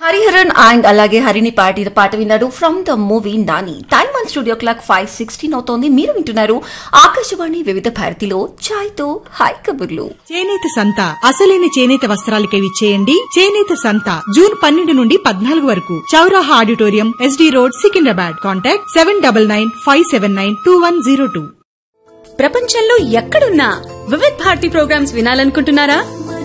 Hariharan and అలాగే హరిని పాటి పాట విన్నారు from the movie Nani time one studio clock five sixteen అవుతోంది మీరు వింటున్నారు ఆకాశవాణి వివిధ భారతిలో ఛాయ్ తో హాయ్ కబుర్లు చేనేత సంత అసలైన చేనేత వస్త్రాలకై విచ్చేయండి చేనేత సంత జూన్ పన్నెండు నుండి పద్నాలుగు వరకు Chowraha auditorium SD road Secunderabad contact seven double nine five seven nine two one zero two ప్రపంచంలో ఎక్కడున్నా వివిధ్ భారతి ప్రోగ్రామ్స్ వినాలనుకుంటున్నారా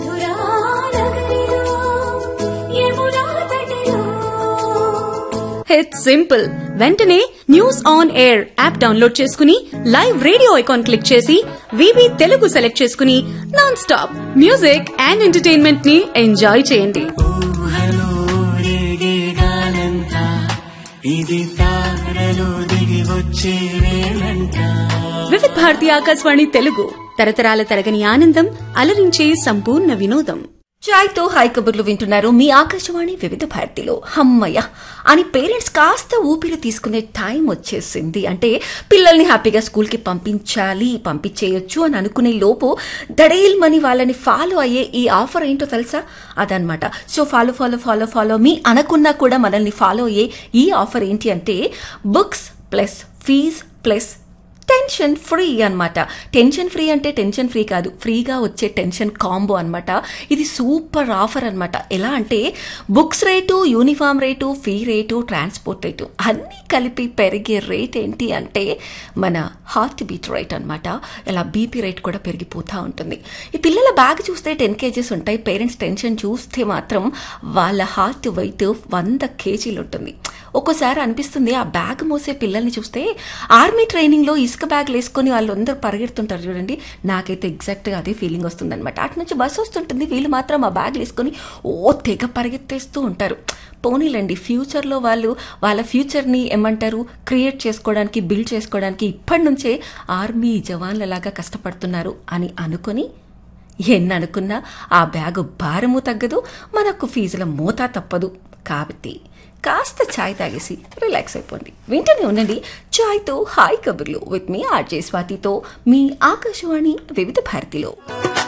ఇట్స్ సింపుల్ వెంటనే news on air app download చేసుకుని లైవ్ రేడియో ఐకాన్ క్లిక్ చేసి వివి తెలుగు సెలెక్ట్ చేసుకుని non stop music and entertainment ని enjoy చేయండి ఊహలో రేగేగానంట ఇది తారలు దిగి వచ్చే వేళంట వివిధ్ భారతి ఆకాశవాణి తెలుగు తరతరాల తరగని ఆనందం అలరించే సంపూర్ణ వినోదం ఛాయ్ తో హాయ్ కబుర్లు వింటున్నారు మీ ఆకాశవాణి వివిధ భారతిలో హమ్మయ్య అని పేరెంట్స్ కాస్త ఊపిరి తీసుకునే టైం వచ్చేసింది అంటే పిల్లల్ని హ్యాపీగా స్కూల్కి పంపించాలి పంపించేయొచ్చు అని అనుకునే లోపు దడేల్ మని వాళ్ళని ఫాలో అయ్యే ఈ ఆఫర్ ఏంటో తెలుసా అదనమాట so follow follow follow follow మీ అనకున్నా కూడా మనల్ని ఫాలో అయ్యే ఈ ఆఫర్ ఏంటి అంటే books plus fees plus tension free అన్నమాట టెన్షన్ ఫ్రీ అంటే టెన్షన్ ఫ్రీ కాదు ఫ్రీగా వచ్చే టెన్షన్ కాంబో అన్నమాట ఇది సూపర్ ఆఫర్ అన్నమాట ఎలా అంటే books rate uniform rate fee rate transport rate అన్నీ కలిపి పెరిగే రేట్ ఏంటి అంటే మన హార్ట్ బీట్ రేట్ అన్నమాట ఇలా బీపీ రేట్ కూడా పెరిగిపోతూ ఉంటుంది ఈ పిల్లల బ్యాగ్ చూస్తే టెన్ కేజెస్ ఉంటాయి పేరెంట్స్ టెన్షన్ చూస్తే మాత్రం వాళ్ళ హార్ట్ వెయిట్ వంద కేజీలు ఉంటుంది ఒక్కోసారి అనిపిస్తుంది ఆ బ్యాగ్ మోసే పిల్లల్ని చూస్తే ఆర్మీ ట్రైనింగ్లో ఇసుక బ్యాగ్ వేసుకొని వాళ్ళు అందరూ పరిగెడుతుంటారు చూడండి నాకైతే ఎగ్జాక్ట్గా అదే ఫీలింగ్ వస్తుంది అనమాట అటు నుంచి బస్సు వస్తుంటుంది వీళ్ళు మాత్రం ఆ బ్యాగ్ వేసుకొని ఓ తెగ పరిగెత్తేస్తూ ఉంటారు పోనీలండి ఫ్యూచర్లో వాళ్ళు వాళ్ళ ఫ్యూచర్ని ఏమంటారు క్రియేట్ చేసుకోవడానికి బిల్డ్ చేసుకోవడానికి ఇప్పటి నుంచే ఆర్మీ జవాన్లలాగా కష్టపడుతున్నారు అని అనుకొని ఎన్ని అనుకున్నా ఆ బ్యాగు భారము తగ్గదు మనకు ఫీజుల మోతా తప్పదు కాబట్టి కాస్త ఛాయ్ తాగేసి రిలాక్స్ అయిపోండి వింటూనే ఉండండి ఛాయ్తో హాయ్ కబుర్లు విత్ మీ ఆర్జే స్వాతితో మీ ఆకాశవాణి వివిధ భారతిలో